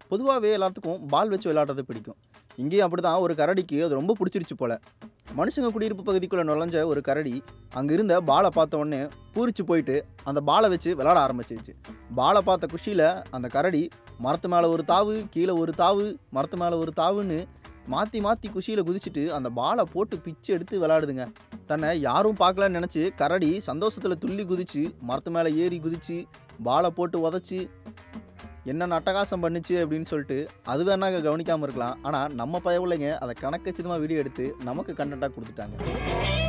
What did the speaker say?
பொதுவாகவே எல்லாத்துக்கும் பால் வச்சு விளையாடுறது பிடிக்கும் இங்கேயும் அப்படி தான் ஒரு கரடிக்கு அது ரொம்ப பிடிச்சிருச்சு போல மனுஷங்க குடியிருப்பு பகுதிக்குள்ளே நுழைஞ்ச ஒரு கரடி அங்கே இருந்த பாலை பார்த்த உடனே பூரிச்சு போயிட்டு அந்த பாலை வச்சு விளையாட ஆரம்பிச்சிருச்சு பாலை பார்த்த குஷியில் அந்த கரடி மரத்து மேலே ஒரு தாவு கீழே ஒரு தாவு மரத்து மேலே ஒரு தாவுன்னு மாற்றி மாற்றி குஷியில் குதிச்சுட்டு அந்த பாலை போட்டு பிச்சு எடுத்து விளையாடுதுங்க தன்னை யாரும் பார்க்கலன்னு நினச்சி கரடி சந்தோஷத்தில் துள்ளி குதிச்சு மரத்து மேலே ஏறி குதிச்சு பாலை போட்டு உதச்சி என்ன அட்டகாசம் பண்ணுச்சு அப்படின்னு சொல்லிட்டு அது வேணாங்க கவனிக்காமல் இருக்கலாம் ஆனால் நம்ம பயவில்லைங்க அதை கணக்கச்சிதமாக வீடியோ எடுத்து நமக்கு கண்டென்ட்டாக கொடுத்துட்டாங்க